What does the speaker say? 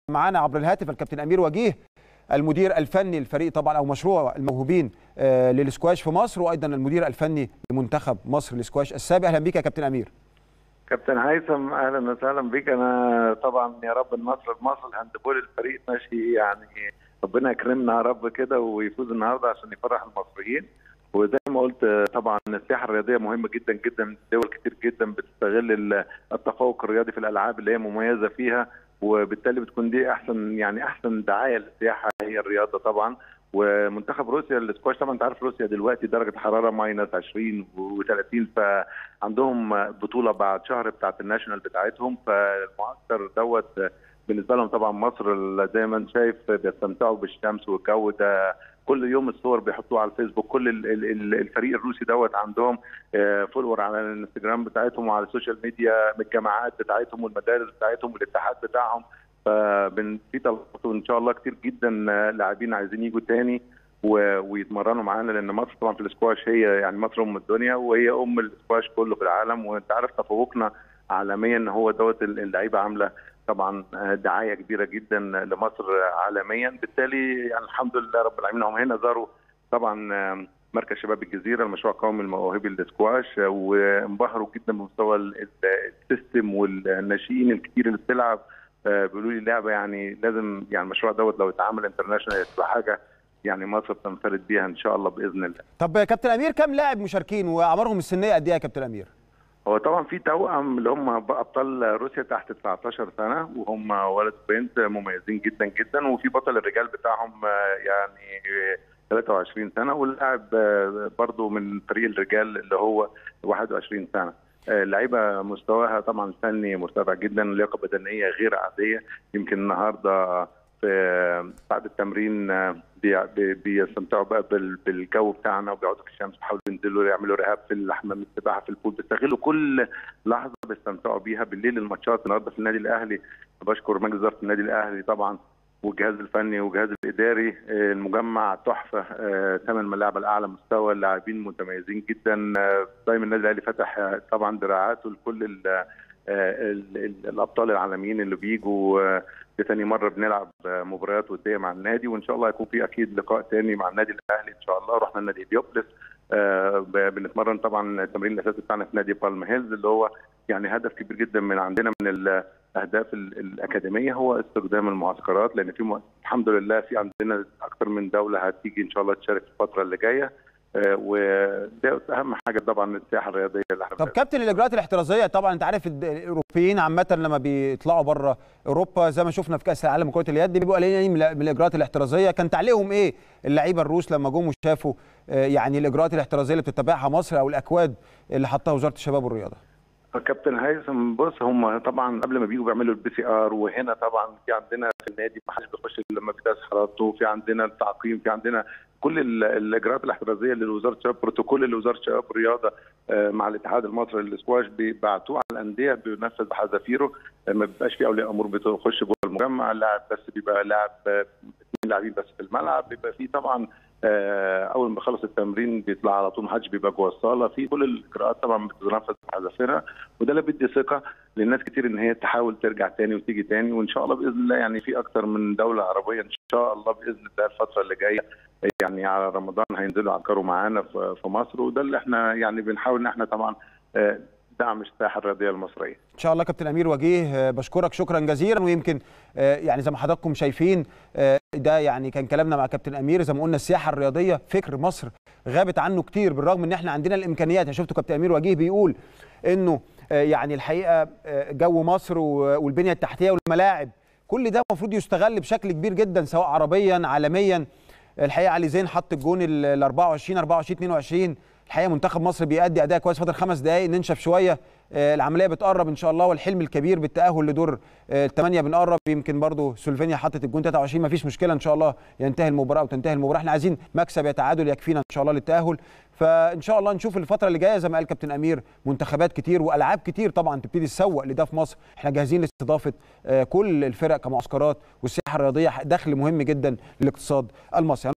معانا عبر الهاتف الكابتن امير وجيه المدير الفني للفريق طبعا او مشروع الموهوبين آه، للسكواش في مصر وايضا المدير الفني لمنتخب مصر للسكواش السابق اهلا بيك يا كابتن امير كابتن هيثم اهلا وسهلا بك انا طبعا يا رب النصر لمصر الهاندبول الفريق ماشي يعني ربنا يكرمنا يا رب كده ويفوز النهارده عشان يفرح المصريين وزي ما قلت طبعا السياحه الرياضيه مهمه جدا جدا دول كتير جدا بتستغل التفوق الرياضي في الالعاب اللي هي مميزه فيها وبالتالي بتكون دي احسن يعني احسن دعايه للسياحه هي الرياضه طبعا ومنتخب روسيا السكواش طبعا انت عارف روسيا دلوقتي درجه حراره ماينس 20 و30 فعندهم بطوله بعد شهر بتاعت الناشونال بتاعتهم فالمعسكر دوت بالنسبه لهم طبعا مصر زي ما انت شايف بيستمتعوا بالشمس والجو ده كل يوم الصور بيحطوها على الفيسبوك كل الفريق الروسي دوت عندهم فولور على الانستجرام بتاعتهم وعلى السوشيال ميديا من الجامعات بتاعتهم والمدارس بتاعتهم والاتحاد بتاعهم ففي طلبات ان شاء الله كتير جدا لاعبين عايزين يجوا تاني ويتمرنوا معانا لان مصر طبعا في الاسكواش هي يعني مصر ام الدنيا وهي ام الاسكواش كله في العالم وانت عارف تفوقنا عالميا ان هو دوت اللعيبه عامله طبعا دعايه كبيره جدا لمصر عالميا بالتالي يعني الحمد لله رب العالمين هم هنا زاروا طبعا مركز شباب الجزيره المشروع القومي المواهبي للسكواش وانبهروا جدا بمستوى السيستم والناشئين الكتير اللي بتلعب بيقولوا لي اللعبه يعني لازم يعني المشروع دوت لو اتعمل انترناشونال تبقى حاجه يعني مصر تنفرد بيها ان شاء الله باذن الله. طب يا كابتن امير كم لاعب مشاركين واعمارهم السنيه قد ايه يا كابتن امير؟ هو طبعا في توأم اللي هم ابطال روسيا تحت 19 سنه وهم ولد وبنت مميزين جدا جدا وفي بطل الرجال بتاعهم يعني 23 سنه واللاعب برضه من فريق الرجال اللي هو 21 سنه. اللعيبه مستواها طبعا فني مرتفع جدا لياقه بدنيه غير عاديه يمكن النهارده في بعد التمرين بيستمتعوا بقى بالجو بتاعنا وبيقعدوا في الشمس بيحاولوا ينزلوا يعملوا رهاب في حمام السباحه في البول بيستغلوا كل لحظه بيستمتعوا بيها بالليل الماتشات النهارده في النادي الاهلي بشكر مجلس اداره النادي الاهلي طبعا والجهاز الفني والجهاز الاداري المجمع تحفه ثمان ملاعب على اعلى مستوى اللاعبين متميزين جدا دايما النادي الاهلي فتح طبعا دراعاته لكل الابطال العالميين اللي بيجوا لتاني مره بنلعب مباريات وديه مع النادي وان شاء الله هيكون في اكيد لقاء تاني مع النادي الاهلي ان شاء الله رحنا النادي بيوبلس بنتمرن طبعا التمرين الاساسي بتاعنا في نادي بالم هيلز اللي هو يعني هدف كبير جدا من عندنا من الاهداف الاكاديميه هو استخدام المعسكرات لان في الحمد لله في عندنا اكثر من دوله هتيجي ان شاء الله تشارك في الفتره اللي جايه وده اهم حاجه طبعا السياحه الرياضيه اللي احنا طب كابتن الاجراءات الاحترازيه طبعا انت عارف الاوروبيين عامه لما بيطلعوا بره اوروبا زي ما شفنا في كاس العالم كره اليد بيبقوا قليلين من الاجراءات الاحترازيه كان تعليقهم ايه اللعيبه الروس لما جم وشافوا يعني الاجراءات الاحترازيه اللي بتتبعها مصر او الاكواد اللي حطها وزاره الشباب والرياضه كابتن هيثم بص هم طبعا قبل ما بيجوا بيعملوا البي سي ار وهنا طبعا في عندنا في النادي ما حدش بيخش الا لما بيدرس حرارته في عندنا التعقيم في عندنا كل الاجراءات الاحترازيه اللي وزاره الشباب بروتوكول اللي وزاره الشباب والرياضه مع الاتحاد المصري للسكواش بيبعتوه على الانديه بينفذ بحذافيره ما بيبقاش في اولياء امور بتخش جوه المجمع اللاعب بس بيبقى لاعب اثنين لاعبين بس في الملعب بيبقى في طبعا اول ما بخلص التمرين بيطلع على طول ما حدش بيبقى جوه الصاله في كل الاجراءات طبعا بتتنفذ بحذافيرها وده اللي بيدي ثقه للناس كتير ان هي تحاول ترجع تاني وتيجي تاني وان شاء الله باذن الله يعني في اكتر من دوله عربيه ان شاء الله باذن الله الفتره اللي جايه يعني على رمضان هينزلوا عسكروا معانا في مصر وده اللي احنا يعني بنحاول ان احنا طبعا دعم الساحه الرياضيه المصريه. ان شاء الله كابتن امير وجيه بشكرك شكرا جزيلا ويمكن يعني زي ما حضراتكم شايفين ده يعني كان كلامنا مع كابتن امير زي ما قلنا السياحه الرياضيه فكر مصر غابت عنه كتير بالرغم ان احنا عندنا الامكانيات يعني شفتوا كابتن امير وجيه بيقول انه يعني الحقيقه جو مصر والبنيه التحتيه والملاعب كل ده المفروض يستغل بشكل كبير جدا سواء عربيا عالميا الحقيقه علي زين حط الجون ال 24 24 22 الحقيقه منتخب مصر بيأدي اداء كويس فاضل خمس دقائق ننشف شويه العمليه بتقرب ان شاء الله والحلم الكبير بالتاهل لدور الثمانيه بنقرب يمكن برضو سلوفينيا حطت الجون 23 ما فيش مشكله ان شاء الله ينتهي المباراه وتنتهي المباراه احنا عايزين مكسب يا تعادل يكفينا ان شاء الله للتاهل فان شاء الله نشوف الفتره اللي جايه زي ما قال كابتن امير منتخبات كتير والعاب كتير طبعا تبتدي تسوق لده في مصر احنا جاهزين لاستضافه كل الفرق كمعسكرات والسياحه الرياضيه دخل مهم جدا للاقتصاد المصري